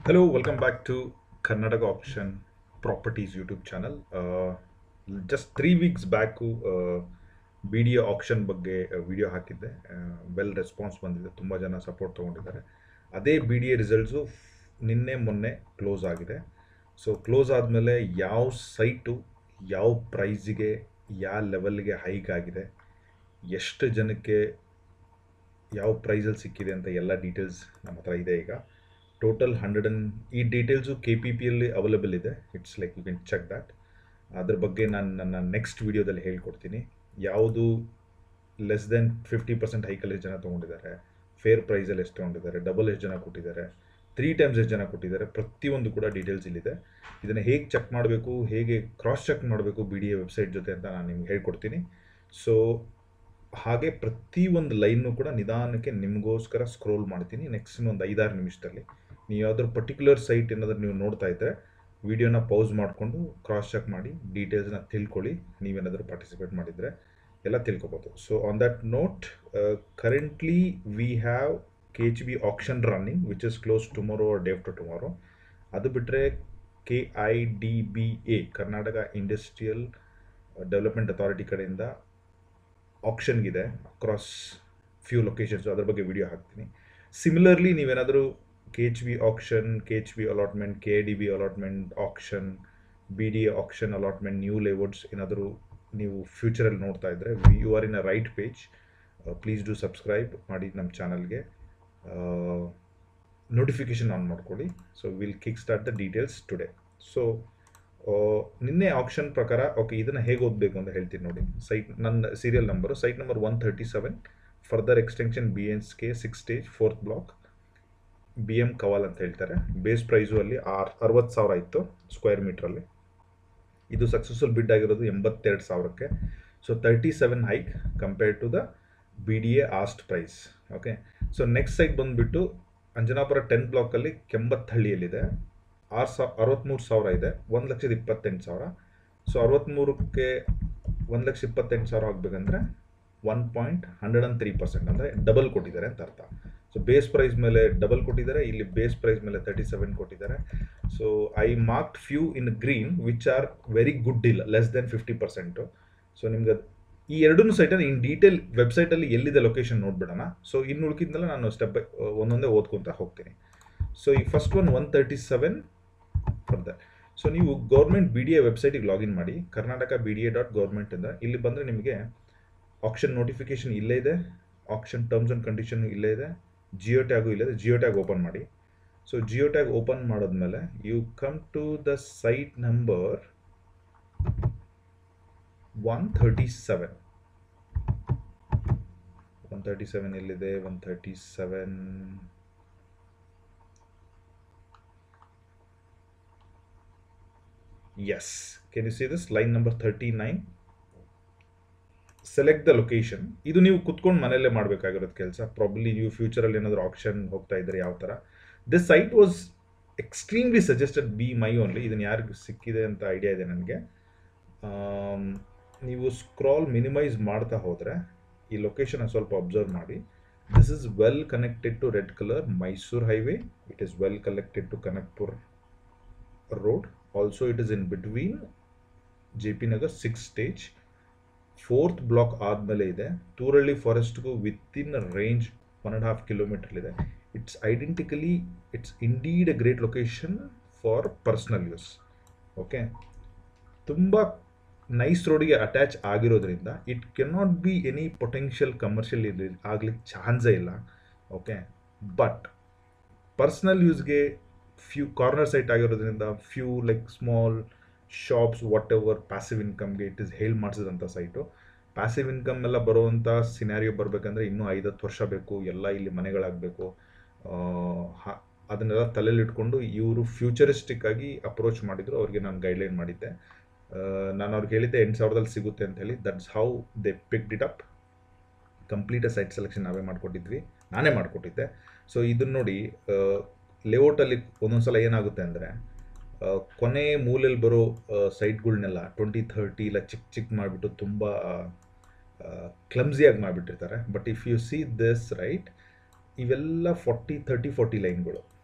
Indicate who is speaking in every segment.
Speaker 1: Hello, welcome back to Karnataka Auction Properties YouTube channel just three weeks back B D A auction ಬಗ್ಗೆ video ಹಾಕಿದ್ದೆ well response ಬಂದಿದೆ ತುಂಬ ಜನ support ತೊಗೊಂಡಿದ್ದಾರೆ ಅದೇ B D A results ನಿನ್ನೆ ಮೊನ್ನೆ close ಆಗಿದೆ ಸೊ ಕ್ಲೋಸ್ ಆದಮೇಲೆ ಯಾವ ಸೈಟು ಯಾವ ಪ್ರೈಸಿಗೆ ಯಾವ ಲೆವೆಲ್ಗೆ ಹೈಕ್ ಆಗಿದೆ ಎಷ್ಟು ಜನಕ್ಕೆ ಯಾವ ಪ್ರೈಸಲ್ಲಿ ಸಿಕ್ಕಿದೆ ಅಂತ ಎಲ್ಲ ಡೀಟೇಲ್ಸ್ ನಮ್ಮ ಹತ್ರ ಇದೆ ಈಗ ಟೋಟಲ್ ಹಂಡ್ರೆಡ್ ಆ್ಯಂಡ್ ಈ ಡೀಟೇಲ್ಸು ಕೆ ಪಿ ಪಿಯಲ್ಲಿ ಅವೈಲೇಬಲ್ ಇದೆ it's like you can check that ಅದ್ರ ಬಗ್ಗೆ ನಾನು ನನ್ನ ನೆಕ್ಸ್ಟ್ ವೀಡಿಯೋದಲ್ಲಿ ಹೇಳ್ಕೊಡ್ತೀನಿ ಯಾವುದು ಲೆಸ್ ದೆನ್ ಫಿಫ್ಟಿ ಪರ್ಸೆಂಟ್ ಹೈಕಲ್ ಎಷ್ಟು ಜನ ತೊಗೊಂಡಿದ್ದಾರೆ ಫೇರ್ ಪ್ರೈಸಲ್ಲಿ ಎಷ್ಟು ತೊಗೊಂಡಿದ್ದಾರೆ ಡಬಲ್ ಎಷ್ಟು ಜನ ಕೊಟ್ಟಿದ್ದಾರೆ ತ್ರೀ ಟೈಮ್ಸ್ ಎಷ್ಟು ಜನ ಕೊಟ್ಟಿದ್ದಾರೆ ಪ್ರತಿಯೊಂದು ಕೂಡ ಡೀಟೇಲ್ಸ್ ಇಲ್ಲಿದೆ ಇದನ್ನು ಹೇಗೆ ಚೆಕ್ ಮಾಡಬೇಕು ಹೇಗೆ ಕ್ರಾಸ್ ಚೆಕ್ ಮಾಡಬೇಕು ಬಿ ಡಿ ಎ ವೆಬ್ಸೈಟ್ ಜೊತೆ ಅಂತ ನಾನು ನಿಮ್ಗೆ ಹೇಳ್ಕೊಡ್ತೀನಿ ಸೊ ಹಾಗೆ ಪ್ರತಿಯೊಂದು ಲೈನ್ನು ಕೂಡ ನಿಧಾನಕ್ಕೆ ನಿಮಗೋಸ್ಕರ ಸ್ಕ್ರೋಲ್ ಮಾಡ್ತೀನಿ ನೆಕ್ಸ್ಟ್ ಒಂದು ಐದಾರು ನಿಮಿಷದಲ್ಲಿ ನೀವು ಯಾವ್ದಾದ್ರು ಪರ್ಟಿಕ್ಯುಲರ್ ಸೈಟ್ ಏನಾದರೂ ನೀವು ನೋಡ್ತಾ ಇದ್ದರೆ ವಿಡಿಯೋನ ಪೌಸ್ ಮಾಡಿಕೊಂಡು ಕ್ರಾಸ್ ಚೆಕ್ ಮಾಡಿ ಡೀಟೇಲ್ಸ್ನ ತಿಳ್ಕೊಳ್ಳಿ ನೀವೇನಾದರೂ ಪಾರ್ಟಿಸಿಪೇಟ್ ಮಾಡಿದರೆ ಎಲ್ಲ ತಿಳ್ಕೊಬೋದು so on that note currently we have K H B auction running which is close tomorrow day after tomorrow ಅದು ಬಿಟ್ಟರೆ K I D B A Karnataka industrial development authority ಕಡೆಯಿಂದ ಆಕ್ಷನ್ಗಿದೆ ಅಕ್ರಾಸ್ ಫ್ಯೂ ಲೊಕೇಶನ್ಸು ಅದ್ರ ಬಗ್ಗೆ video ಹಾಕ್ತೀನಿ ಸಿಮಿಲರ್ಲಿ ನೀವೇನಾದರೂ K H B auction K H B allotment K D B allotment auction B D A auction allotment new layouts ಏನಾದರೂ ನೀವು ಫ್ಯೂಚರಲ್ಲಿ ನೋಡ್ತಾ ಇದ್ದರೆ you are in a right page please do subscribe ಮಾಡಿ ನಮ್ಮ ಚಾನಲ್ಗೆ ನೋಟಿಫಿಕೇಷನ್ ಆನ್ ಮಾಡ್ಕೊಳ್ಳಿ so will kick start the details today so ನಿನ್ನೆ ಆಪ್ಷನ್ ಪ್ರಕಾರ ಓಕೆ ಇದನ್ನು ಹೇಗೆ ಓದಬೇಕು ಅಂತ ಹೇಳ್ತೀನಿ ನೋಡಿ ಸೈಟ್ ನನ್ನ serial number site number one thirty seven further extension B N K six stage fourth block B M Kaval ಅಂತ ಹೇಳ್ತಾರೆ ಬೇಸ್ ಪ್ರೈಸು ಅಲ್ಲಿ ಆರ್ ಅರವತ್ತು ಸಾವಿರ ಇತ್ತು ಸ್ಕ್ವೇರ್ ಮೀಟ್ರಲ್ಲಿ ಇದು ಸಕ್ಸಸ್ಫುಲ್ ಬಿಡ್ ಆಗಿರೋದು ಎಂಬತ್ತೆರಡು ಸಾವಿರಕ್ಕೆ so thirty seven hike compare to the B D A ask price okay so next site ಬಂದುಬಿಟ್ಟು ಅಂಜನಾಪುರ ಟೆನ್ ಬ್ಲಾಕಲ್ಲಿ ಕೆಂಬತ್ತಹಳ್ಳಿಯಲ್ಲಿದೆ ಆರು ಸಾವಿರ ಅರವತ್ತ್ಮೂರು ಸಾವಿರ ಇದೆ ಒಂದು ಲಕ್ಷದ ಇಪ್ಪತ್ತೆಂಟು ಸಾವಿರ ಸೊ ಅರವತ್ತ್ಮೂರಕ್ಕೆ ಒಂದು ಲಕ್ಷ ಇಪ್ಪತ್ತೆಂಟು ಸಾವಿರ ಆಗಬೇಕಂದ್ರೆ one point hundred and three percent ಅಂದರೆ ಡಬಲ್ ಕೊಟ್ಟಿದ್ದಾರೆ ಅಂತ ಅರ್ಥ ಸೊ ಬೇಸ್ ಪ್ರೈಸ್ ಮೇಲೆ ಡಬಲ್ ಕೊಟ್ಟಿದ್ದಾರೆ ಇಲ್ಲಿ ಬೇಸ್ ಪ್ರೈಸ್ ಮೇಲೆ ತರ್ಟಿ ಸೆವೆನ್ ಕೊಟ್ಟಿದ್ದಾರೆ so I marked few in green which are very good deal less than fifty percent so ನಿಮ್ಗೆ ಈ ಎರಡೂ ಸೈಟಲ್ಲಿ ಇನ್ ಡೀಟೇಲ್ ವೆಬ್ಸೈಟಲ್ಲಿ ಎಲ್ಲಿದೆ ಲೊಕೇಶನ್ ನೋಡ್ಬಿಡೋಣ ಸೊ ಇನ್ನು ಉಳ್ಕಿದ್ಮೇಲೆ ನಾನು ಸ್ಟೆಪ್ ಬೈ ಒಂದೊಂದೇ ಓದ್ಕೊತ ಹೋಗ್ತೀನಿ ಸೊ ಈ first one one thirty seven further so ನೀವು ಗೌರ್ಮೆಂಟ್ ಬಿ ಡಿ ಎ ವೆಬ್ಸೈಟಿಗೆ ಲಾಗಿನ್ ಮಾಡಿ Karnataka B D A dot government ಅಂತ ಇಲ್ಲಿ ಬಂದರೆ ನಿಮಗೆ ಆಕ್ಷನ್ ನೋಟಿಫಿಕೇಶನ್ ಇಲ್ಲೇ ಇದೆ ಆಕ್ಷನ್ ಟರ್ಮ್ಸ್ ಆ್ಯಂಡ್ ಕಂಡೀಷನ್ ಇಲ್ಲೇ ಇದೆ ಜಿಯೋ ಟ್ಯಾಗು ಇಲ್ಲೇ ಇದೆ ಜಿಯೋ ಟ್ಯಾಗ್ ಓಪನ್ ಮಾಡಿ ಸೊ ಜಿಯೋ ಟ್ಯಾಗ್ ಓಪನ್ ಮಾಡಿದ್ಮೇಲೆ you come to the site number one thirty seven one thirty seven ಎಲ್ಲಿದೆ one thirty seven yes can you see this line number 39 select the location ಇದು ನೀವು ಕುತ್ಕೊಂಡು ಮನೆಯಲ್ಲೇ ಮಾಡಬೇಕಾಗಿರೋದು ಕೆಲಸ probably ನೀವು ಫ್ಯೂಚರಲ್ಲಿ ಏನಾದರೂ ಆಪ್ಷನ್ ಹೋಗ್ತಾ ಇದ್ರೆ ಯಾವ ಥರ this site was extremely suggested by my only ಇದನ್ನು ಯಾರಿಗೆ ಸಿಕ್ಕಿದೆ ಅಂತ ಐಡಿಯಾ ಇದೆ ನನಗೆ ನೀವು ಸ್ಕ್ರಾಲ್ ಮಿನಿಮೈಸ್ ಮಾಡ್ತಾ ಹೋದರೆ ಈ ಲೊಕೇಶನ್ ಸ್ವಲ್ಪ ಅಬ್ಸರ್ವ್ ಮಾಡಿ this is well connected to red colour Mysuru highway it is well connected to Kanakpur road also it is in between J P Nagar six stage fourth block ಆದಮೇಲೆ ಇದೆ ತೂರಳ್ಳಿ ಫಾರೆಸ್ಟ್ಗೂ within range one and half kilometre ಇದೆ it's identically it's indeed a great location for personal use okay ತುಂಬ NICE ರೋಡಿಗೆ attach ಆಗಿರೋದ್ರಿಂದ it cannot be any potential commercial ಇಲ್ಲಿ ಆಗ್ಲಿಕ್ಕೆ ಚಾನ್ಸೇ ಇಲ್ಲ ಓಕೆ ಬಟ್ ಪರ್ಸ್ನಲ್ ಯೂಸ್ಗೆ ಫ್ಯೂ ಕಾರ್ನರ್ ಸೈಟ್ ಆಗಿರೋದ್ರಿಂದ few like small shops whatever passive ಇನ್ಕಮ್ಗೆ ಇಟ್ ಇಸ್ ಹೇಳಿ ಮಾಡಿಸಿದಂಥ ಸೈಟು ಪ್ಯಾಸಿವ್ ಇನ್ಕಮ್ ಎಲ್ಲ ಬರುವಂಥ ಸಿನಾರಿಯೋ ಬರಬೇಕಂದ್ರೆ ಇನ್ನೂ ಐದತ್ತು ವರ್ಷ ಬೇಕು ಎಲ್ಲ ಇಲ್ಲಿ ಮನೆಗಳಾಗಬೇಕು ಅದನ್ನೆಲ್ಲ ತಲೆಯಲ್ಲಿ ಇಟ್ಕೊಂಡು ಇವರು ಫ್ಯೂಚರಿಸ್ಟಿಕ್ ಆಗಿ ಅಪ್ರೋಚ್ ಮಾಡಿದ್ರು ಅವ್ರಿಗೆ ನಾನು ಗೈಡ್ಲೈನ್ ಮಾಡಿದ್ದೆ ನಾನು ಅವ್ರಿಗೆ ಹೇಳಿದ್ದೆ ಎಂಟು ಸಾವಿರದಲ್ಲಿ ಸಿಗುತ್ತೆ ಅಂತ ಹೇಳಿ that's how they picked it up complete site selection ನಾವೇ ಮಾಡಿಕೊಟ್ಟಿದ್ವಿ ನಾನೇ ಮಾಡಿಕೊಟ್ಟಿದ್ದೆ ಸೊ ಇದನ್ನು ನೋಡಿ ಲೇಔಟಲ್ಲಿ ಒಂದೊಂದು ಸಲ ಏನಾಗುತ್ತೆ ಅಂದರೆ ಕೊನೆ ಮೂಲೆಯಲ್ಲಿ ಬರೋ ಸೈಟ್ಗಳ್ನೆಲ್ಲ ಟ್ವೆಂಟಿ ಥರ್ಟಿ ಇಲ್ಲ ಚಿಕ್ಕ ಚಿಕ್ಕ ಮಾಡಿಬಿಟ್ಟು ತುಂಬ ಕ್ಲಮ್ಸಿಯಾಗಿ ಮಾಡಿಬಿಟ್ಟಿರ್ತಾರೆ but if you see this right ಇವೆಲ್ಲ ಫಾರ್ಟಿ ಥರ್ಟಿ ಫಾರ್ಟಿ ಲೈನ್ಗಳು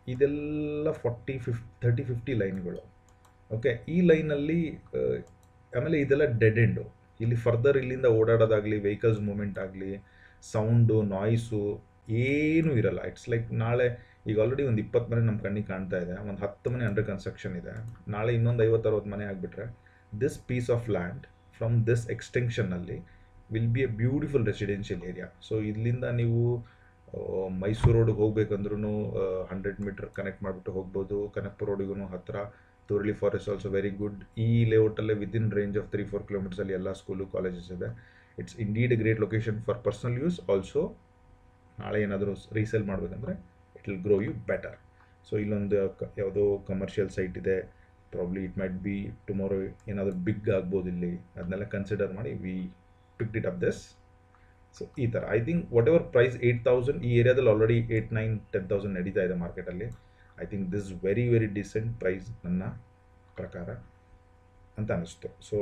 Speaker 1: ಇದೆಲ್ಲ ಫಾರ್ಟಿ ಫಿಫ್ ಥರ್ಟಿ ಫಿಫ್ಟಿ ಲೈನ್ಗಳು ಓಕೆ ಈ ಲೈನಲ್ಲಿ ಆಮೇಲೆ ಇದೆಲ್ಲ ಡೆಡ್ ಎಂಡು ಇಲ್ಲಿ ಫರ್ದರ್ ಇಲ್ಲಿಂದ ಓಡಾಡೋದಾಗಲಿ ವೆಹಿಕಲ್ಸ್ ಮೂಮೆಂಟ್ ಆಗಲಿ ಸೌಂಡು ನಾಯ್ಸು ಏನೂ ಇರಲ್ಲ ಇಟ್ಸ್ ಲೈಕ್ ನಾಳೆ ಈಗ ಆಲ್ರೆಡಿ ಒಂದು ಇಪ್ಪತ್ತು ಮನೆ ನಮ್ಮ ಕಣ್ಣಿಗೆ ಕಾಣ್ತಾ ಇದೆ ಒಂದು ಹತ್ತು ಮನೆ ಅಂಡರ್ ಕನ್ಸ್ಟ್ರಕ್ಷನ್ ಇದೆ ನಾಳೆ ಇನ್ನೊಂದು ಐವತ್ತು ಅರವತ್ತು ಮನೆ ಆಗಿಬಿಟ್ರೆ this piece of land from this ಎಕ್ಸ್ಟೆನ್ಷನ್ನಲ್ಲಿ will be a beautiful residential area so ಇಲ್ಲಿಂದ ನೀವು ಮೈಸೂರು ರೋಡ್ಗೆ ಹೋಗ್ಬೇಕಂದ್ರೂ ಹಂಡ್ರೆಡ್ ಮೀಟರ್ ಕನೆಕ್ಟ್ ಮಾಡಿಬಿಟ್ಟು ಹೋಗ್ಬೋದು ಕನಕಪುರ ರೋಡಿಗೂ ಹತ್ತಿರ Turahalli forest also very good ಈ ಲೇಔಟಲ್ಲೇ within range of three four ಕಿಲೋಮೀಟರ್ಸಲ್ಲಿ ಎಲ್ಲ ಸ್ಕೂಲು ಕಾಲೇಜಸ್ ಇದೆ it's indeed great location for personal use also ನಾಳೆ ಏನಾದರೂ ರೀಸೇಲ್ ಮಾಡಬೇಕಂದ್ರೆ it will grow you better so ಇಲ್ಲೊಂದು ಕ ಯಾವುದೋ ಕಮರ್ಷಿಯಲ್ ಸೈಟ್ ಇದೆ probably it might be tomorrow ಏನಾದರೂ ಬಿಗ್ ಆಗ್ಬೋದು ಇಲ್ಲಿ ಅದನ್ನೆಲ್ಲ ಕನ್ಸಿಡರ್ ಮಾಡಿ we picked it up this so ಈ ಥರ I think whatever price eight thousand ಈ ಏರಿಯಾದಲ್ಲಿ already eight nine ten thousand ನಡೀತಾ ಇದೆ ಮಾರ್ಕೆಟಲ್ಲಿ I think this very very decent price ನನ್ನ ಪ್ರಕಾರ ಅಂತ ಅನ್ನಿಸ್ತು ಸೊ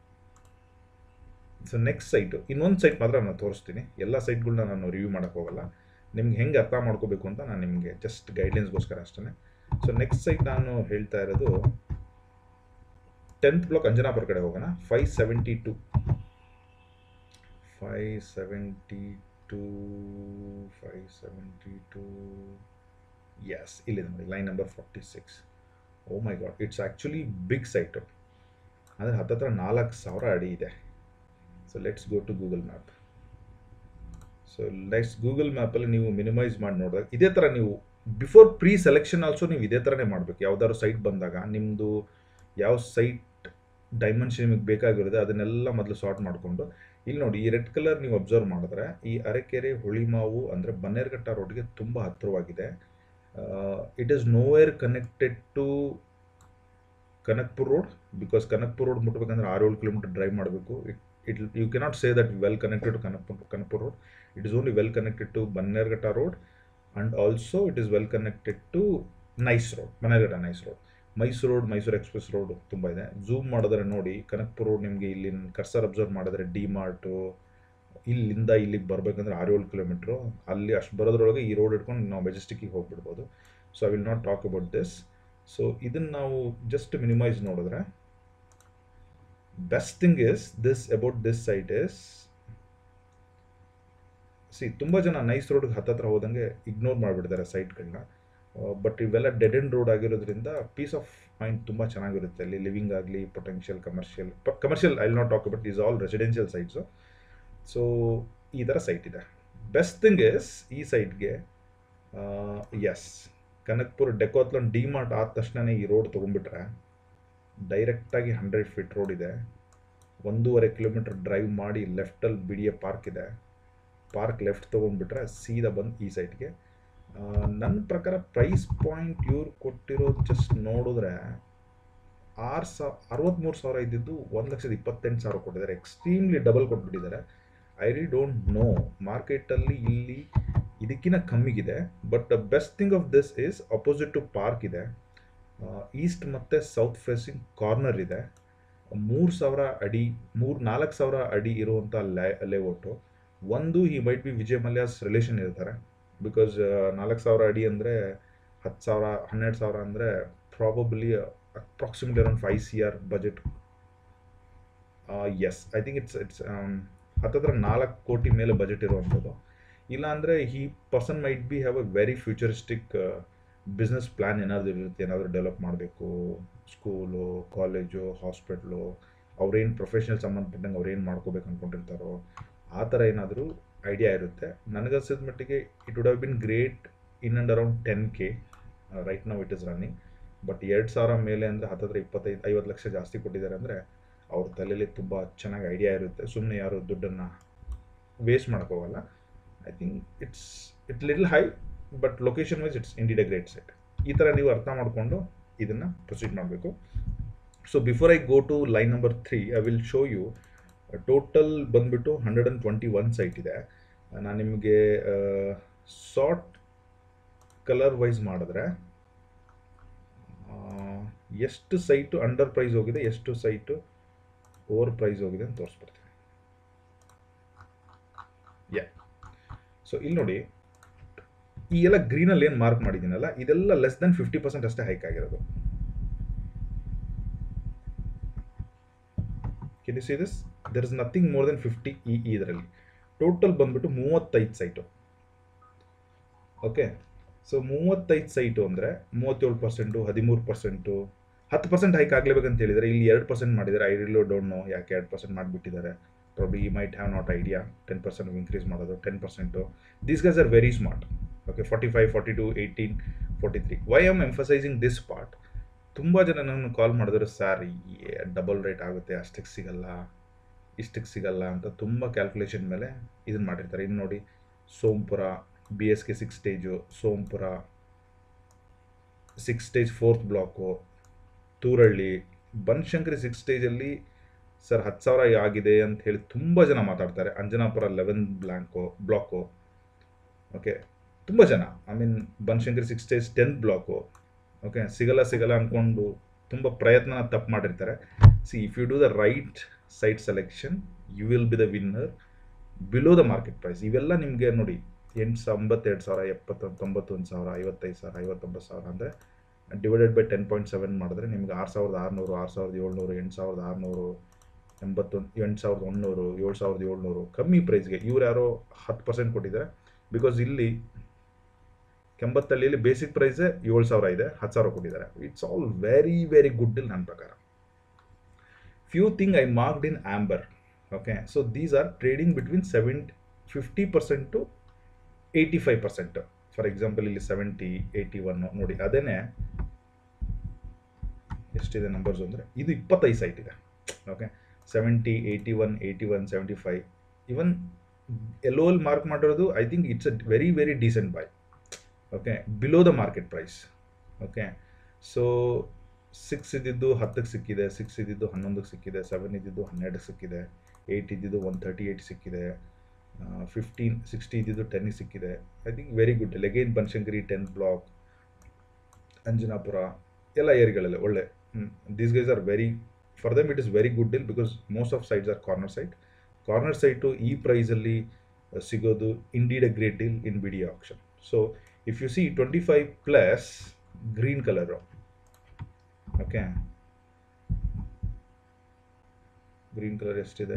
Speaker 1: ಸೊ ನೆಕ್ಸ್ಟ್ ಸೈಟು ಇನ್ನೊಂದು ಸೈಟ್ ಮಾತ್ರ ನಾನು ತೋರಿಸ್ತೀನಿ ಎಲ್ಲ ಸೈಟ್ಗಳನ್ನ ನಾನು ರಿವ್ಯೂ ಮಾಡೋಕ್ಕೆ ಹೋಗಲ್ಲ ನಿಮ್ಗೆ ಹೆಂಗೆ ಅರ್ಥ ಮಾಡ್ಕೋಬೇಕು ಅಂತ ನಾನು ನಿಮಗೆ ಜಸ್ಟ್ ಗೈಡ್ಲೈನ್ಸ್ಗೋಸ್ಕರ ಅಷ್ಟೇ ಸೊ ನೆಕ್ಸ್ಟ್ ಸೈಟ್ ನಾನು ಹೇಳ್ತಾ ಇರೋದು ಟೆಂತ್ ಬ್ಲಾಕ್ ಅಂಜನಾಪುರ ಕಡೆ ಹೋಗೋಣ five seventy two five seventy two five seventy two yes ಇಲ್ಲಿದೆ ನೋಡಿ line number forty six oh my God it's actually big site ಅಂದರೆ ಹತ್ತತ್ರ ನಾಲ್ಕು ಸಾವಿರ ಅಡಿ ಇದೆ so let's go to Google map so next Google ಮ್ಯಾಪಲ್ಲಿ ನೀವು ಮಿನಿಮೈಸ್ ಮಾಡಿ ನೋಡಿದಾಗ ಇದೇ ಥರ ನೀವು ಬಿಫೋರ್ ಪ್ರೀ ಸೆಲೆಕ್ಷನ್ ಆಲ್ಸೋ ನೀವು ಇದೇ ಥರನೇ ಮಾಡಬೇಕು ಯಾವ್ದಾದ್ರು ಸೈಟ್ ಬಂದಾಗ ನಿಮ್ಮದು ಯಾವ ಸೈಟ್ ಡೈಮೆನ್ಷನ್ ನಿಮಗೆ ಬೇಕಾಗಿರುತ್ತೆ ಅದನ್ನೆಲ್ಲ ಮೊದಲು ಸಾರ್ಟ್ ಮಾಡಿಕೊಂಡು ಇಲ್ಲಿ ನೋಡಿ ಈ ರೆಡ್ ಕಲರ್ ನೀವು ಅಬ್ಸರ್ವ್ ಮಾಡಿದ್ರೆ ಈ ಅರೆಕೆರೆ ಹುಳಿಮಾವು ಅಂದರೆ ಬನ್ನೇರ್ಘಟ್ಟ ರೋಡ್ಗೆ ತುಂಬ ಹತ್ತಿರವಾಗಿದೆ it is nowhere connected to Kanakpur road because Kanakpur road ಮುಟ್ಬೇಕಂದ್ರೆ ಆರು ಏಳು ಕಿಲೋಮೀಟರ್ ಡ್ರೈವ್ ಮಾಡಬೇಕು it it you cannot say that well connected to Kanakpur Kanakpur road it is only well connected to Bannerghatta road and also it is well connected to NICE road Bannerghatta NICE road Mysuru road Mysuru express road ತುಂಬ ಇದೆ zoom ಮಾಡಿದ್ರೆ ನೋಡಿ Kanakpur road ನಿಮಗೆ ಇಲ್ಲಿ cursor observe ಮಾಡಿದ್ರೆ D mart ಇಲ್ಲಿಂದ ಇಲ್ಲಿಗೆ ಬರಬೇಕಂದ್ರೆ ಆರು ಏಳು ಕಿಲೋಮೀಟ್ರು ಅಲ್ಲಿ ಅಷ್ಟು ಬರೋದ್ರೊಳಗೆ ಈ ರೋಡ್ ಇಟ್ಕೊಂಡು ನಾವು ಮೆಜೆಸ್ಟಿಕ್ಕಿಗೆ ಹೋಗ್ಬಿಡ್ಬೋದು so I will not talk about this so ಇದನ್ನು ನಾವು ಜಸ್ಟ್ ಮಿನಿಮೈಸ್ ನೋಡಿದ್ರೆ best thing is this about this site is see ತುಂಬ ಜನ ನೈಸ್ ರೋಡ್ಗೆ ಹತ್ತತ್ರ ಹೋದಂಗೆ ಇಗ್ನೋರ್ ಮಾಡಿಬಿಡ್ತಾರೆ ಸೈಟ್ಗಳನ್ನ ಬಟ್ ಇವೆಲ್ಲ ಡೆಡ್ ಎಂಡ್ ರೋಡ್ ಆಗಿರೋದ್ರಿಂದ ಪೀಸ್ ಆಫ್ ಮೈಂಡ್ ತುಂಬ ಚೆನ್ನಾಗಿರುತ್ತೆ ಅಲ್ಲಿ ಲಿವಿಂಗ್ ಆಗಲಿ potential commercial commercial I not talk about is all residential sites so ಈ ಥರ ಸೈಟ್ ಇದೆ ಬೆಸ್ಟ್ ಥಿಂಗ್ ಇಸ್ ಈ ಸೈಟ್ಗೆ yes Kanakpur Decathlon D Mart ಆದ ತಕ್ಷಣನೇ ಈ ರೋಡ್ ತೊಗೊಂಡ್ಬಿಟ್ರೆ ಡೈರೆಕ್ಟಾಗಿ ಹಂಡ್ರೆಡ್ ಫೀಟ್ ರೋಡ್ ಇದೆ ಒಂದೂವರೆ ಕಿಲೋಮೀಟರ್ ಡ್ರೈವ್ ಮಾಡಿ ಲೆಫ್ಟಲ್ಲಿ ಬಿ ಡಿ ಎ ಪಾರ್ಕ್ ಇದೆ ಪಾರ್ಕ್ ಲೆಫ್ಟ್ ತೊಗೊಂಡ್ಬಿಟ್ರೆ ಸೀದಾ ಬಂದು ಈ ಸೈಟ್ಗೆ ನನ್ನ ಪ್ರಕಾರ ಪ್ರೈಸ್ ಪಾಯಿಂಟ್ ಇವ್ರು ಕೊಟ್ಟಿರೋದು ಜಸ್ಟ್ ನೋಡಿದ್ರೆ ಆರು ಸಾವಿರ ಅರವತ್ತ್ಮೂರು ಸಾವಿರ ಇದ್ದಿದ್ದು ಒಂದು ಲಕ್ಷದ ಇಪ್ಪತ್ತೆಂಟು ಸಾವಿರ ಕೊಟ್ಟಿದ್ದಾರೆ ಎಕ್ಸ್ಟ್ರೀಮ್ಲಿ ಡಬಲ್ ಕೊಟ್ಬಿಟ್ಟಿದ್ದಾರೆ ಐ ರಿ ಡೋಂಟ್ ನೋ ಮಾರ್ಕೆಟಲ್ಲಿ ಇಲ್ಲಿ ಇದಕ್ಕಿಂತ ಕಮ್ಮಿಗಿದೆ but the best thing of this is opposite to park ಇದೆ ಈಸ್ಟ್ ಮತ್ತು ಸೌತ್ ಫೇಸಿಂಗ್ ಕಾರ್ನರ್ ಇದೆ ಮೂರು ಸಾವಿರ ಅಡಿ ಮೂರು ನಾಲ್ಕು ಸಾವಿರ ಅಡಿ ಇರುವಂಥ ಲೇ ಲೇಔಟು ಒಂದು ಈ might be Vijay Mallya's relation ಇರ್ತಾರೆ ಬಿಕಾಸ್ ನಾಲ್ಕು ಸಾವಿರ ಅಡಿ ಅಂದರೆ ಹತ್ತು ಸಾವಿರ ಹನ್ನೆರಡು ಸಾವಿರ ಅಂದರೆ probably approximately around five C R budget yes I think it's it's ಹತ್ತತ್ರ ನಾಲ್ಕು ಕೋಟಿ ಮೇಲೆ ಬಜೆಟ್ ಇರುವಂಥದ್ದು ಇಲ್ಲಾಂದರೆ ಈ person might be have a very futuristic business plan ಏನಾದರೂ ಇರುತ್ತೆ ಏನಾದರೂ ಡೆವಲಪ್ ಮಾಡಬೇಕು ಸ್ಕೂಲು ಕಾಲೇಜು ಹಾಸ್ಪಿಟ್ಲು ಅವ್ರೇನು ಪ್ರೊಫೆಷ್ನಲ್ ಸಂಬಂಧಪಟ್ಟಂಗೆ ಅವ್ರೇನು ಮಾಡ್ಕೋಬೇಕು ಅಂದ್ಕೊಂಡಿರ್ತಾರೋ ಆ ಥರ ಏನಾದರೂ ಐಡಿಯಾ ಇರುತ್ತೆ ನನಗನ್ಸಿದ ಮಟ್ಟಿಗೆ it would have been great in and around ten K right ನಾವು ಇಟ್ ಇಸ್ ರನ್ನಿಂಗ್ ಬಟ್ ಎರಡು ಸಾವಿರ ಮೇಲೆ ಅಂದರೆ ಹತ್ತತ್ರ ಇಪ್ಪತ್ತೈದು ಐವತ್ತು ಲಕ್ಷ ಜಾಸ್ತಿ ಕೊಟ್ಟಿದ್ದಾರೆ ಅಂದರೆ ಅವ್ರ ತಲೆಯಲ್ಲಿ ತುಂಬ ಚೆನ್ನಾಗಿ ಐಡಿಯಾ ಇರುತ್ತೆ ಸುಮ್ಮನೆ ಯಾರು ದುಡ್ಡನ್ನು ವೇಸ್ಟ್ ಮಾಡೋಕ್ಕೋಗಲ್ಲ I think it's it little high but location wise it's indeed a great set ಈ ಥರ ನೀವು ಅರ್ಥ ಮಾಡಿಕೊಂಡು ಇದನ್ನು ಪ್ರೊಸೀಡ್ ಮಾಡಬೇಕು so before I go to line number three I will show you total ಬಂದುಬಿಟ್ಟು hundred and twenty one site ಇದೆ ನಾನು ನಿಮಗೆ ಸಾರ್ಟ್ ಕಲರ್ ವೈಸ್ ಮಾಡಿದ್ರೆ ಎಷ್ಟು ಸೈಟು ಅಂಡರ್ ಪ್ರೈಸ್ ಹೋಗಿದೆ ಎಷ್ಟು ಸೈಟು ಓವರ್ ಪ್ರೈಸ್ ಹೋಗಿದೆ ಅಂತ ತೋರಿಸ್ಬಿಡ್ತೀನಿ ಯಾ ಸೊ ಇಲ್ಲಿ ನೋಡಿ ಈ ಎಲ್ಲ ಗ್ರೀನಲ್ಲಿ ಏನು ಮಾರ್ಕ್ ಮಾಡಿದ್ದೀನಲ್ಲ ಇದೆಲ್ಲ ಲೆಸ್ ದೆನ್ ಫಿಫ್ಟಿ ಪರ್ಸೆಂಟ್ ಅಷ್ಟೇ ಹೈಕ್ ಆಗಿರೋದು can you see this there is nothing more than fifty ಈ ಇದರಲ್ಲಿ ಟೋಟಲ್ ಬಂದ್ಬಿಟ್ಟು ಮೂವತ್ತೈದು ಸೈಟು ಓಕೆ ಸೊ ಮೂವತ್ತೈದು ಸೈಟು ಅಂದರೆ ಮೂವತ್ತೇಳು ಪರ್ಸೆಂಟು ಹದಿಮೂರು ಪರ್ಸೆಂಟು ಹತ್ತು ಪರ್ಸೆಂಟ್ ಹೈಕ್ ಆಗಲೇಬೇಕಂತ ಹೇಳಿದರೆ ಇಲ್ಲಿ ಎರಡು ಪರ್ಸೆಂಟ್ ಮಾಡಿದ್ದಾರೆ ಐ ರಿಲೋ ಡೋಂಟ್ ನೋ ಯಾಕೆ ಎರಡು ಪರ್ಸೆಂಟ್ ಮಾಡಿಬಿಟ್ಟಿದ್ದಾರೆ ಪ್ರಾಬ್ಲಿ ಈ might have not idea ten percent increase ಮಾಡೋದು ten percent these guys are very smart okay forty five forty two eighteen forty three why am emphasising this part ತುಂಬ ಜನ ನನ್ನ ಕಾಲ್ ಮಾಡಿದ್ರು sir double rate ಆಗುತ್ತೆ ಅಷ್ಟಕ್ಕೆ ಸಿಗಲ್ಲ ಇಷ್ಟಕ್ಕೆ ಸಿಗಲ್ಲ ಅಂತ ತುಂಬ ಕ್ಯಾಲ್ಕುಲೇಷನ್ ಮೇಲೆ ಇದನ್ನು ಮಾಡಿರ್ತಾರೆ ಇನ್ನು ನೋಡಿ Sompura B S K six stage Sompura six stage fourth block Turahalli Banashankari six ಸ್ಟೇಜಲ್ಲಿ ಸರ್ ಹತ್ತು ಸಾವಿರ ಆಗಿದೆ ಅಂತ ಹೇಳಿ ತುಂಬ ಜನ ಮಾತಾಡ್ತಾರೆ Anjanapura eleven blank block okay ತುಂಬ ಜನ I mean Banashankari six stage tenth block okay ಸಿಗಲ್ಲ ಸಿಗಲ್ಲ ಅಂದ್ಕೊಂಡು ತುಂಬ ಪ್ರಯತ್ನ ತಪ್ಪು ಮಾಡಿರ್ತಾರೆ see if you do the right site selection you will be the winner below the market price ಇವೆಲ್ಲ ನಿಮಗೆ ನೋಡಿ ಎಂಟು ಸಾವಿರ ಒಂಬತ್ತೆರಡು ಸಾವಿರ ಎಪ್ಪತ್ತೊಂದು ತೊಂಬತ್ತೊಂದು ಸಾವಿರ ಐವತ್ತೈದು ಸಾವಿರ ಐವತ್ತೊಂಬತ್ತು ಸಾವಿರ ಅಂದರೆ divided by ten point seven ಮಾಡಿದ್ರೆ ನಿಮ್ಗೆ ಆರು ಸಾವಿರದ ಆರುನೂರು ಆರು ಸಾವಿರದ ಏಳ್ನೂರು ಎಂಟು ಸಾವಿರದ ಆರುನೂರು ಎಂಬತ್ತೊಂದು ಎಂಟು ಸಾವಿರದ ಒಂದುನೂರು ಏಳು ಸಾವಿರದ ಏಳ್ನೂರು ಕಮ್ಮಿ ಪ್ರೈಸ್ಗೆ ಇವ್ರು ಯಾರೋ ಹತ್ತು ಪರ್ಸೆಂಟ್ ಕೊಟ್ಟಿದ್ದಾರೆ ಬಿಕಾಸ್ ಇಲ್ಲಿ ಕೆಂಬತ್ತಳ್ಳಿಯಲ್ಲಿ ಬೇಸಿಕ್ ಪ್ರೈಸೇ ಏಳು ಸಾವಿರ ಇದೆ ಹತ್ತು ಸಾವಿರ ಕೊಟ್ಟಿದ್ದಾರೆ it's all very very good ಇಲ್ ನನ್ನ ಪ್ರಕಾರ few thing I marked in amber okay so these are trading between seventy fifty percent to eighty five percent for example ಇಲ್ಲಿ ಸೆವೆಂಟಿ ಏಯ್ಟಿ ಒನ್ ನೋಡಿ ಅದೇನೆ ಎಷ್ಟಿದೆ ನಂಬರ್ಸ್ ಅಂದರೆ ಇದು ಇಪ್ಪತ್ತೈದು ಸೈಟ್ ಇದೆ okay seventy eighty one eighty one seventy five even ಎಲ್ಲೋ ಅಲ್ಲಿ ಮಾರ್ಕ್ ಮಾಡಿರೋದು I think it's a very very decent buy okay below the market price okay so six ಇದ್ದಿದ್ದು ಹತ್ತಕ್ಕೆ ಸಿಕ್ಕಿದೆ ಸಿಕ್ಸ್ ಇದ್ದಿದ್ದು ಹನ್ನೊಂದಕ್ಕೆ ಸಿಕ್ಕಿದೆ ಸೆವೆನ್ ಇದ್ದಿದ್ದು ಹನ್ನೆರಡಕ್ಕೆ ಸಿಕ್ಕಿದೆ ಏಯ್ಟ್ ಇದ್ದಿದ್ದು ಒನ್ ತರ್ಟಿ ಏಯ್ಟ್ ಸಿಕ್ಕಿದೆ ಫಿಫ್ಟೀನ್ ಸಿಕ್ಸ್ಟಿ ಇದ್ದಿದ್ದು ಟೆನ್ನಿಗೆ ಸಿಕ್ಕಿದೆ ಐ ಥಿಂಕ್ ವೆರಿ ಗುಡ್ ಲೆಗೇನ್ ಬನಶಂಕರಿ ಟೆಂತ್ ಬ್ಲಾಕ್ ಅಂಜನಾಪುರ ಎಲ್ಲ ಏರಿಯಾಗಳಲ್ಲಿ ಒಳ್ಳೆ these guys are very for them it is very good deal because most of sites are corner site corner site ಈ ಪ್ರೈಸಲ್ಲಿ ಸಿಗೋದು indeed a great deal in B D option so if you see twenty five plus green colour okay green colour ಎಷ್ಟಿದೆ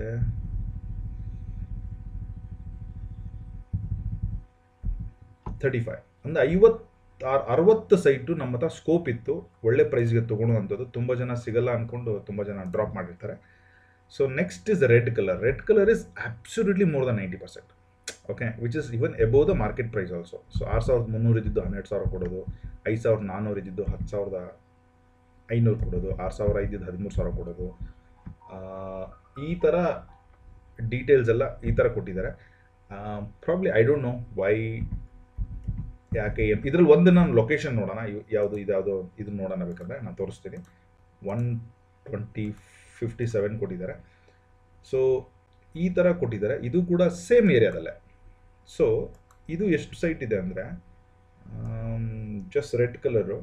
Speaker 1: thirty five ಅಂದರೆ ಐವತ್ತು ಅರವತ್ತು site ನಮ್ಮ ಹತ್ರ scope ಇತ್ತು ಒಳ್ಳೆ ಪ್ರೈಸ್ಗೆ ತೊಗೊಳುವಂಥದ್ದು ತುಂಬ ಜನ ಸಿಗಲ್ಲ ಅಂದ್ಕೊಂಡು ತುಂಬ ಜನ ಡ್ರಾಪ್ ಮಾಡಿರ್ತಾರೆ so next is red colour red colour is absolutely more than ninety percent okay which is even above the market price also so ಆರು ಸಾವಿರದ ಮುನ್ನೂರು ಇದ್ದಿದ್ದು ಹನ್ನೆರಡು ಸಾವಿರ ಕೊಡೋದು ಐದು ಸಾವಿರದ ನಾನ್ನೂರು ಇದ್ದಿದ್ದು ಹತ್ತು ಸಾವಿರದ ಐನೂರು ಕೊಡೋದು ಆರು ಸಾವಿರ ಇದ್ದಿದ್ದು ಹದಿಮೂರು ಸಾವಿರ ಕೊಡೋದು ಈ ಥರ ಡೀಟೇಲ್ಸ್ ಎಲ್ಲ ಈ ಥರ ಕೊಟ್ಟಿದ್ದಾರೆ probably I don't know why ಯಾಕೆ ಇದರಲ್ಲಿ ಒಂದು ನಾನು ಲೊಕೇಶನ್ ನೋಡೋಣ ಯಾವುದು ಇದ್ಯಾವುದು ಇದನ್ನ ನೋಡೋಣ ಬೇಕಂದ್ರೆ ನಾನು ತೋರಿಸ್ತೀನಿ ಒನ್ ಟ್ವೆಂಟಿ ಫಿಫ್ಟಿ ಸೆವೆನ್ ಕೊಟ್ಟಿದ್ದಾರೆ ಸೊ ಈ ಥರ ಕೊಟ್ಟಿದ್ದಾರೆ ಇದು ಕೂಡ ಸೇಮ್ ಏರಿಯಾದಲ್ಲೇ ಸೊ ಇದು ಎಷ್ಟು ಸೈಟ್ ಇದೆ ಅಂದರೆ ಜಸ್ಟ್ ರೆಡ್ ಕಲರು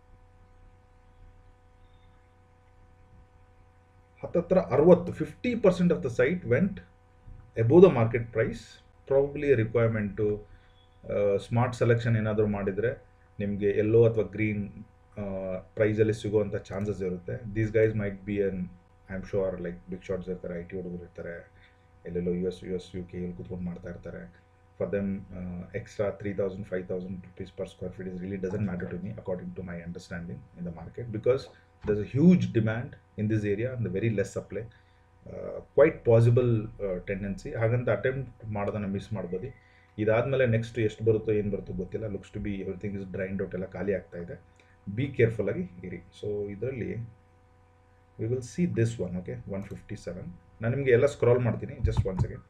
Speaker 1: ಹತ್ತತ್ರ ಅರವತ್ತು fifty percent of the site went above the market price probably requirement smart selection ಏನಾದರೂ ಮಾಡಿದರೆ ನಿಮಗೆ ಎಲ್ಲೋ ಅಥವಾ ಗ್ರೀನ್ ಪ್ರೈಸಲ್ಲಿ ಸಿಗುವಂಥ ಚಾನ್ಸಸ್ ಇರುತ್ತೆ these guys might be and I am sure like big shots ಇರ್ತಾರೆ ಐ ಟಿ ಹುಡುಗರು ಇರ್ತಾರೆ ಎಲ್ಲೆಲ್ಲೋ U S U S U K ಎಲ್ಲಿ ಕೂತ್ಕೊಂಡು ಮಾಡ್ತಾ ಇರ್ತಾರೆ for them extra three thousand five thousand rupees per square feet is really doesn't matter to me according to my understanding in the market because there is a huge demand in this area and very less supply quite possible tendency ಹಾಗಂತ attempt ಮಾಡೋದನ್ನು miss ಮಾಡ್ಬೋದು ಇದಾದಮೇಲೆ next ಎಷ್ಟು ಬರುತ್ತೋ ಏನು ಬರುತ್ತೋ ಗೊತ್ತಿಲ್ಲ looks to be everything is drained out ಎಲ್ಲ ಖಾಲಿ ಆಗ್ತಾ ಇದೆ ಬಿ ಕೇರ್ಫುಲ್ಲಾಗಿ ಇರಿ ಸೊ ಇದರಲ್ಲಿ we will see this one okay one fifty seven ನಾನು ನಿಮಗೆ ಎಲ್ಲ ಸ್ಕ್ರಾಲ್ ಮಾಡ್ತೀನಿ just one second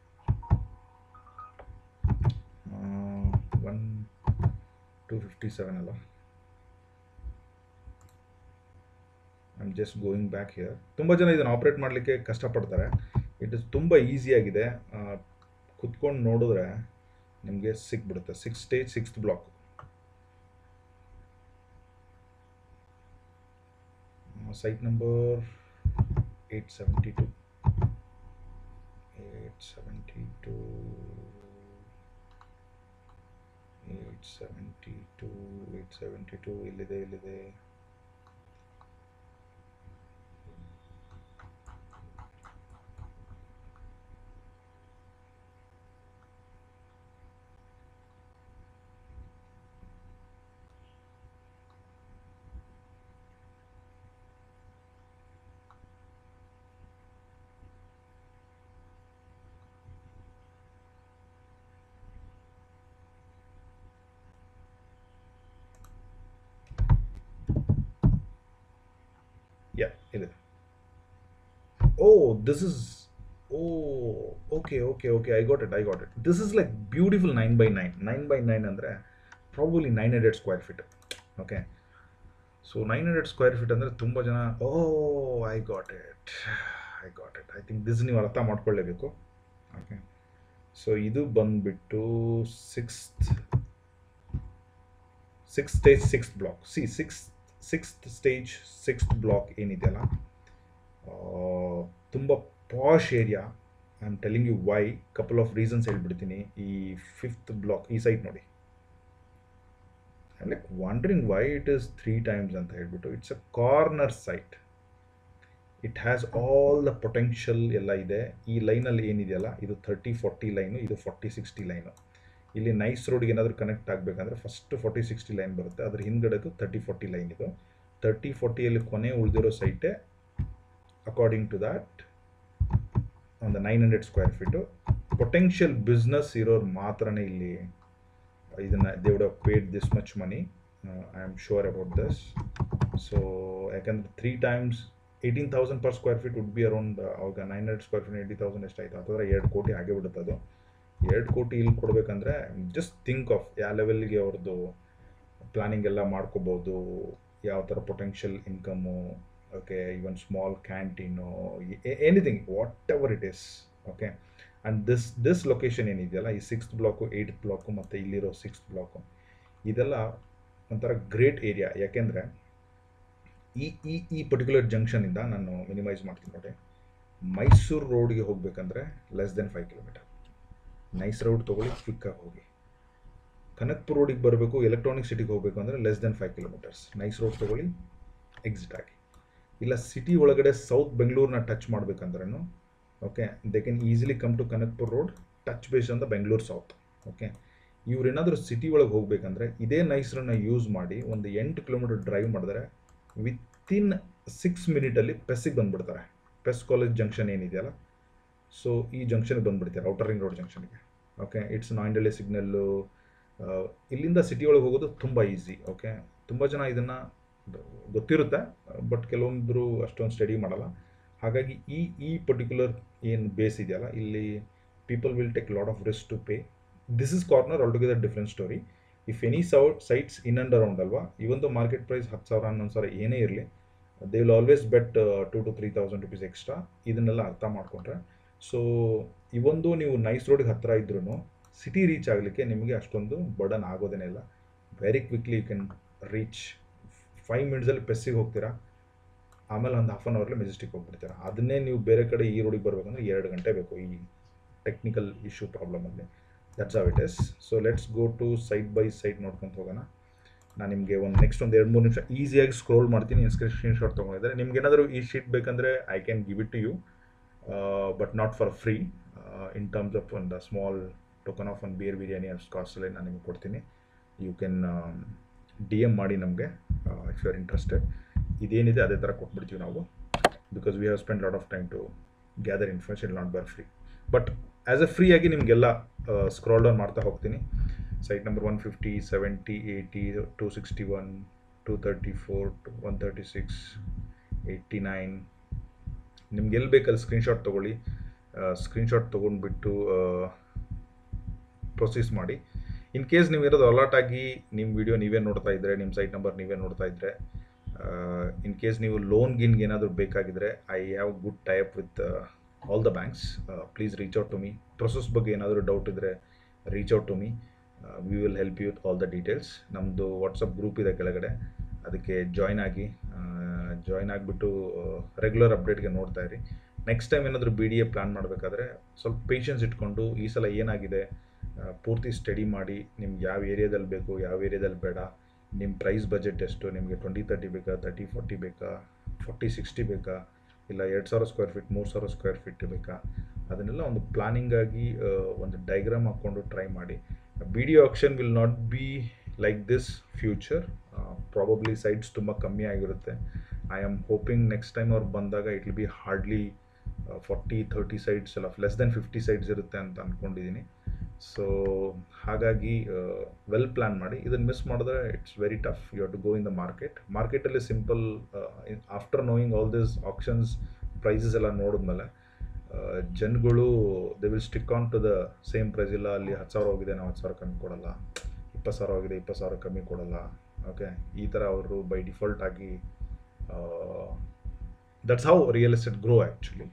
Speaker 1: one two fifty seven ಅಲ್ಲ I am just going back here ತುಂಬ ಜನ ಇದನ್ನು ಆಪ್ರೇಟ್ ಮಾಡಲಿಕ್ಕೆ ಕಷ್ಟಪಡ್ತಾರೆ ಇಟ್ ಇಸ್ ತುಂಬ ಈಸಿಯಾಗಿದೆ ಕುತ್ಕೊಂಡು ನೋಡಿದ್ರೆ ನಿಮಗೆ ಸಿಕ್ಬಿಡುತ್ತೆ six stage sixth block site number eight seventy two eight seventy two eight eight seventy two eight seventy two ಇಲ್ಲಿದೆ ಇಲ್ಲಿದೆ ಯಾ ಇಲ್ಲಿದೆ oh this is oh okay okay okay I got it I got it this is like beautiful nine by nine nine by nine ಅಂದರೆ probably nine hundred square feet okay so nine hundred square feet ಅಂದರೆ ತುಂಬ ಜನ oh I got it I got it I think this ನೀವು ಅರ್ಥ ಮಾಡ್ಕೊಳ್ಳೇಬೇಕು okay so ಇದು ಬಂದುಬಿಟ್ಟು sixth six stage six block ಸಿ six sixth stage sixth block ಏನಿದೆಯಲ್ಲ ತುಂಬ posh area I am telling you why couple of reasons ಹೇಳ್ಬಿಡ್ತೀನಿ ಈ ಫಿಫ್ತ್ ಬ್ಲಾಕ್ ಈ ಸೈಟ್ ನೋಡಿ I like wondering why it is three times ಅಂತ ಹೇಳ್ಬಿಟ್ಟು it's a corner site it has all the potential ಎಲ್ಲ ಇದೆ ಈ ಲೈನಲ್ಲಿ ಏನಿದೆಯಲ್ಲ ಇದು ತರ್ಟಿ ಫಾರ್ಟಿ ಲೈನು ಇದು ಫಾರ್ಟಿ ಸಿಕ್ಸ್ಟಿ ಲೈನು ಇಲ್ಲಿ ನೈಸ್ ರೋಡ್ಗೆ ಏನಾದರೂ ಕನೆಕ್ಟ್ ಆಗಬೇಕಂದ್ರೆ ಫಸ್ಟ್ ಫಾರ್ಟಿ ಸಿಕ್ಸ್ಟಿ ಲೈನ್ ಬರುತ್ತೆ ಅದ್ರ ಹಿಂದ್ಗಡೆದು ತರ್ಟಿ ಫಾರ್ಟಿ ಲೈನ್ ಇದು ತರ್ಟಿ ಫಾರ್ಟಿಯಲ್ಲಿ ಕೊನೆ ಉಳಿದಿರೋ ಸೈಟೇ ಅಕಾರ್ಡಿಂಗ್ ಟು ದ್ಯಾಟ್ ಒಂದು nine hundred square feet potential business ಇರೋರು ಮಾತ್ರನೇ ಇಲ್ಲಿ ಇದನ್ನು they would have paid this much money I am sure about this so ಯಾಕಂದರೆ three times eighteen thousand per square feet would be around ಅವಾಗ nine hundred square feet eighty thousand ಎಷ್ಟಾಯಿತು ಅಥವಾ ಎರಡು ಕೋಟಿ ಆಗೇ ಬಿಡುತ್ತೆ ಅದು ಎರಡು ಕೋಟಿ ಇಲ್ಲಿ ಕೊಡಬೇಕಂದ್ರೆ ಜಸ್ಟ್ ಥಿಂಕ್ ಆಫ್ ಯಾವ ಲೆವೆಲ್ಗೆ ಅವ್ರದ್ದು ಪ್ಲಾನಿಂಗ್ ಎಲ್ಲ ಮಾಡ್ಕೋಬೋದು ಯಾವ ಥರ potential income okay even small canteen anything whatever it is okay and this this location ಏನಿದೆಯಲ್ಲ ಈ ಸಿಕ್ಸ್ತ್ ಬ್ಲಾಕು ಏಯ್ಟ್ ಬ್ಲಾಕು ಮತ್ತು ಇಲ್ಲಿರೋ ಸಿಕ್ಸ್ತ್ ಬ್ಲಾಕು ಇದೆಲ್ಲ ಒಂಥರ ಗ್ರೇಟ್ ಏರಿಯಾ ಯಾಕೆಂದರೆ ಈ ಈ ಈ ಪರ್ಟಿಕ್ಯುಲರ್ ಜಂಕ್ಷನಿಂದ ನಾನು ಮಿನಿಮೈಸ್ ಮಾಡ್ತೀನಿ ನೋಡಿ ಮೈಸೂರು ರೋಡ್ಗೆ ಹೋಗಬೇಕಂದ್ರೆ less than five kilometre nice road ತೊಗೊಳ್ಳಿ ಕ್ವಿಕ್ಕಾಗಿ ಹೋಗಿ ಕನಕ್ಪುರ್ ರೋಡಿಗೆ ಬರಬೇಕು ಎಲೆಕ್ಟ್ರಾನಿಕ್ ಸಿಟಿಗೆ ಹೋಗಬೇಕು ಅಂದರೆ less than five kilometres nice road ತೊಗೊಳ್ಳಿ ಎಕ್ಸಿಟ್ ಆಗಿ ಇಲ್ಲ ಸಿಟಿ ಒಳಗಡೆ ಸೌತ್ ಬೆಂಗಳೂರನ್ನ ಟಚ್ ಮಾಡಬೇಕಂದ್ರೂ okay they can easily come to Kanakpur road touch base ಅಂತ ಬೆಂಗಳೂರು ಸೌತ್ ಓಕೆ ಇವ್ರೇನಾದರೂ ಸಿಟಿ ಒಳಗೆ ಹೋಗಬೇಕಂದ್ರೆ ಇದೇ ನೈಸ್ ರೋಡ್ನ ಯೂಸ್ ಮಾಡಿ ಒಂದು ಎಂಟು ಕಿಲೋಮೀಟರ್ ಡ್ರೈವ್ ಮಾಡಿದ್ರೆ ವಿತಿನ್ ಸಿಕ್ಸ್ ಮಿನಿಟಲ್ಲಿ ಪೆಸ್ಸಿಗೆ ಬಂದುಬಿಡ್ತಾರೆ ಪೆಸ್ ಕಾಲೇಜ್ ಜಂಕ್ಷನ್ ಏನಿದೆಯಲ್ಲ ಸೊ ಈ ಜಂಕ್ಷನ್ಗೆ ಬಂದುಬಿಡ್ತಾರೆ ಔಟರ್ ರಿಂಗ್ ರೋಡ್ ಜಂಕ್ಷನ್ಗೆ ಓಕೆ ಇಟ್ಸ್ ನಾಯಿಂಡಳ್ಳಿ ಸಿಗ್ನಲ್ಲು ಇಲ್ಲಿಂದ ಸಿಟಿ ಒಳಗೆ ಹೋಗೋದು ತುಂಬ ಈಸಿ ಓಕೆ ತುಂಬ ಜನ ಇದನ್ನು ಗೊತ್ತಿರುತ್ತೆ ಬಟ್ ಕೆಲವೊಬ್ಬರು ಅಷ್ಟೊಂದು ಸ್ಟಡಿ ಮಾಡಲ್ಲ ಹಾಗಾಗಿ ಈ ಈ ಪರ್ಟಿಕ್ಯುಲರ್ ಏನು ಬೇಸ್ ಇದೆಯಲ್ಲ ಇಲ್ಲಿ people will take lot of risk to pay this is corner altogether different story if any so sites in and around ಅಲ್ವಾ ಇವೊಂದು ಮಾರ್ಕೆಟ್ ಪ್ರೈಸ್ ಹತ್ತು ಸಾವಿರ ಹನ್ನೊಂದು ಸಾವಿರ ಏನೇ ಇರಲಿ they will always bet two to three thousand rupees extra ಇದನ್ನೆಲ್ಲ ಅರ್ಥ ಮಾಡಿಕೊಂಡ್ರೆ ಸೊ ಇವೊಂದು ನೀವು ನೈಸ್ ರೋಡ್ಗೆ ಹತ್ತಿರ ಇದ್ರೂ ಸಿಟಿ ರೀಚ್ ಆಗಲಿಕ್ಕೆ ನಿಮಗೆ ಅಷ್ಟೊಂದು ಬರ್ಡನ್ ಆಗೋದೇನೇ ಇಲ್ಲ very quickly you can reach five ಮಿನಿಟ್ಸಲ್ಲಿ ಪೆಸ್ಸಿಗೆ ಹೋಗ್ತೀರಾ ಆಮೇಲೆ ಒಂದು ಹಾಫ್ ಆನ್ ಅವರ್ಲಿ ಮೆಜೆಸ್ಟಿಕ್ ಹೋಗ್ಬಿಡ್ತೀರಾ ಅದನ್ನೇ ನೀವು ಬೇರೆ ಕಡೆ ಈ ರೋಡಿಗೆ ಬರಬೇಕಂದ್ರೆ ಎರಡು ಗಂಟೆ ಬೇಕು ಈ ಟೆಕ್ನಿಕಲ್ ಇಶ್ಯೂ ಪ್ರಾಬ್ಲಮಲ್ಲಿ that's how it is so let's go to side by side ನೋಡ್ಕೊಂತ ಹೋಗೋಣ ನಾನು ನಿಮಗೆ ಒಂದು ನೆಕ್ಸ್ಟ್ ಒಂದು ಎರಡು ಮೂರು ನಿಮಿಷ ಈಸಿಯಾಗಿ ಸ್ಕ್ರೋಲ್ ಮಾಡ್ತೀನಿ ಸ್ಕ್ರೀನ್ ಶಾಟ್ ತೊಗೊಂಡಿದ್ದಾರೆ ನಿಮ್ಗೆ ಏನಾದರೂ ಈ ಶೀಟ್ ಬೇಕಂದರೆ I can give it to you but not for free in terms of ಒಂದು ಸ್ಮಾಲ್ ಟೋಕನ್ ಆಫ್ ಒಂದು ಬಿಯರ್ ಬಿರಿಯಾನಿ ಅಷ್ಟು ಕಾಸ್ಟಲ್ಲಿ ನಾನು ನಿಮಗೆ ಕೊಡ್ತೀನಿ ಯು ಕ್ಯಾನ್ ಡಿ ಎಮ್ ಮಾಡಿ ನಮಗೆ ಇಫ್ ಯು ಆರ್ ಇಂಟ್ರೆಸ್ಟೆಡ್ ಇದೇನಿದೆ ಅದೇ ಥರ ಕೊಟ್ಬಿಡ್ತೀವಿ ನಾವು because we have spend lot of time to gather information not for free but as a free ಆಗಿ ನಿಮಗೆಲ್ಲ ಸ್ಕ್ರಾಲ್ ಡೌನ್ ಮಾಡ್ತಾ ಹೋಗ್ತೀನಿ site number one fifty seventy eighty two sixty one two thirty four one thirty six eighty nine ನಿಮ್ಗೆ ಎಲ್ಲಿ ಬೇಕಲ್ಲಿ screenshot ತೊಗೊಳ್ಳಿ screenshot ತೊಗೊಂಡ್ಬಿಟ್ಟು process ಮಾಡಿ in case ನೀವು ಇರೋದು ಅಲರ್ಟ್ ಆಗಿ ನಿಮ್ಮ ವಿಡಿಯೋ ನೀವೇ ನೋಡ್ತಾ ಇದ್ದರೆ ನಿಮ್ಮ ಸೈಟ್ ನಂಬರ್ ನೀವೇ ನೋಡ್ತಾ ಇದ್ದರೆ ಇನ್ ಕೇಸ್ ನೀವು ಲೋನ್ ಗಿನ್ಗೆ ಏನಾದರೂ ಬೇಕಾಗಿದ್ದರೆ I have good tie up with all the banks please reach out to me process ಬಗ್ಗೆ ಏನಾದರೂ ಡೌಟ್ ಇದ್ದರೆ reach out to me we will help you with all the details ನಮ್ಮದು ವಾಟ್ಸಪ್ ಗ್ರೂಪ್ ಇದೆ ಕೆಳಗಡೆ ಅದಕ್ಕೆ ಜಾಯ್ನ್ ಆಗಿ ಜಾಯ್ನ್ ಆಗಿಬಿಟ್ಟು regular ಅಪ್ಡೇಟ್ಗೆ ನೋಡ್ತಾ ಇರಿ ನೆಕ್ಸ್ಟ್ ಟೈಮ್ ಏನಾದರೂ ಬಿ ಡಿ ಎ ಪ್ಲ್ಯಾನ್ ಮಾಡಬೇಕಾದ್ರೆ ಸ್ವಲ್ಪ ಪೇಷನ್ಸ್ ಇಟ್ಕೊಂಡು ಈ ಸಲ ಏನಾಗಿದೆ ಪೂರ್ತಿ ಸ್ಟಡಿ ಮಾಡಿ ನಿಮ್ಗೆ ಯಾವ ಏರಿಯಾದಲ್ಲಿ ಬೇಕು ಯಾವ ಏರಿಯಾದಲ್ಲಿ ಬೇಡ ನಿಮ್ಮ ಪ್ರೈಸ್ ಬಜೆಟ್ ಎಷ್ಟು ನಿಮಗೆ ಟ್ವೆಂಟಿ ತರ್ಟಿ ಬೇಕಾ ತರ್ಟಿ ಫಾರ್ಟಿ ಬೇಕಾ ಫಾರ್ಟಿ ಸಿಕ್ಸ್ಟಿ ಬೇಕಾ ಇಲ್ಲ ಎರಡು ಸಾವಿರ ಸ್ಕ್ವೇರ್ ಫೀಟ್ ಮೂರು ಸಾವಿರ ಸ್ಕ್ವೇರ್ ಫೀಟ್ ಬೇಕಾ ಅದನ್ನೆಲ್ಲ ಒಂದು ಪ್ಲಾನಿಂಗ್ ಆಗಿ ಆ, ಒಂದು ಡೈಗ್ರಾಮ್ ಹಾಕ್ಕೊಂಡು ಟ್ರೈ ಮಾಡಿ B D auction will not be like this future probably sites ತುಂಬ ಕಮ್ಮಿ ಆಗಿರುತ್ತೆ I am hoping next time ಅವ್ರು ಬಂದಾಗ it will be hardly forty thirty sites ಎಲ್ಲ ಲೆಸ್ ದೆನ್ ಫಿಫ್ಟಿ ಸೈಟ್ಸ್ ಇರುತ್ತೆ ಅಂತ ಅಂದ್ಕೊಂಡಿದ್ದೀನಿ ಸೊ ಹಾಗಾಗಿ ವೆಲ್ ಪ್ಲ್ಯಾನ್ ಮಾಡಿ ಇದನ್ನು ಮಿಸ್ ಮಾಡಿದ್ರೆ it's very tough you have to go in the market ಮಾರ್ಕೆಟಲ್ಲಿ simple after knowing all this options prices ಎಲ್ಲ ನೋಡಿದ್ಮೇಲೆ ಜನಗಳು they will stick on to the same price ಇಲ್ಲ ಅಲ್ಲಿ ಹತ್ತು ಸಾವಿರ ಹೋಗಿದೆ ನಾವು ಹತ್ತು ಸಾವಿರ ಕಮ್ಮಿ ಕೊಡಲ್ಲ ಇಪ್ಪತ್ತು ಸಾವಿರ ಹೋಗಿದೆ ಇಪ್ಪತ್ತು ಸಾವಿರ ಕಮ್ಮಿ ಕೊಡಲ್ಲ ಓಕೆ ಈ ಥರ ಅವರು ಬೈ ಡಿಫಾಲ್ಟ್ ಆಗಿ that's how real estate grow actually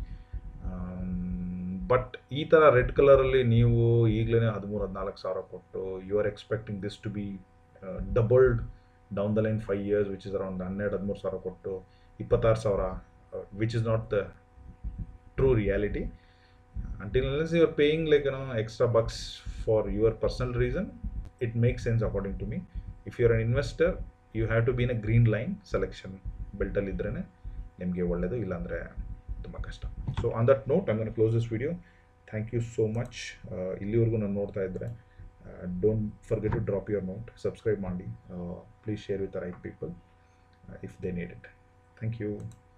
Speaker 1: but ಈ ಥರ ರೆಡ್ ಕಲರಲ್ಲಿ ನೀವು ಈಗಲೇ ಹದಿಮೂರು ಹದಿನಾಲ್ಕು ಸಾವಿರ ಕೊಟ್ಟು you are expecting this to be doubled down the line five years which is around ಹನ್ನೆರಡು ಹದಿಮೂರು ಸಾವಿರ ಕೊಟ್ಟು ಇಪ್ಪತ್ತಾರು ಸಾವಿರ which is not the true reality until unless you are paying like you know extra bucks for your personal reason it makes sense according to me if you're an investor you have to be in a green line selection belt ಅಲ್ಲಿ ಇದ್ರೇ ನಿಮಗೆ ಒಳ್ಳೆಯದು ಇಲ್ಲಾಂದರೆ ತುಂಬ ಕಷ್ಟ so on that note I'm gonna close this video thank you so much ಇಲ್ಲಿವರೆಗೂ ನಾನು ನೋಡ್ತಾ ಇದ್ದರೆ don't forget to drop your note subscribe ಮಾಡಿ please share with the right people if they need it thank you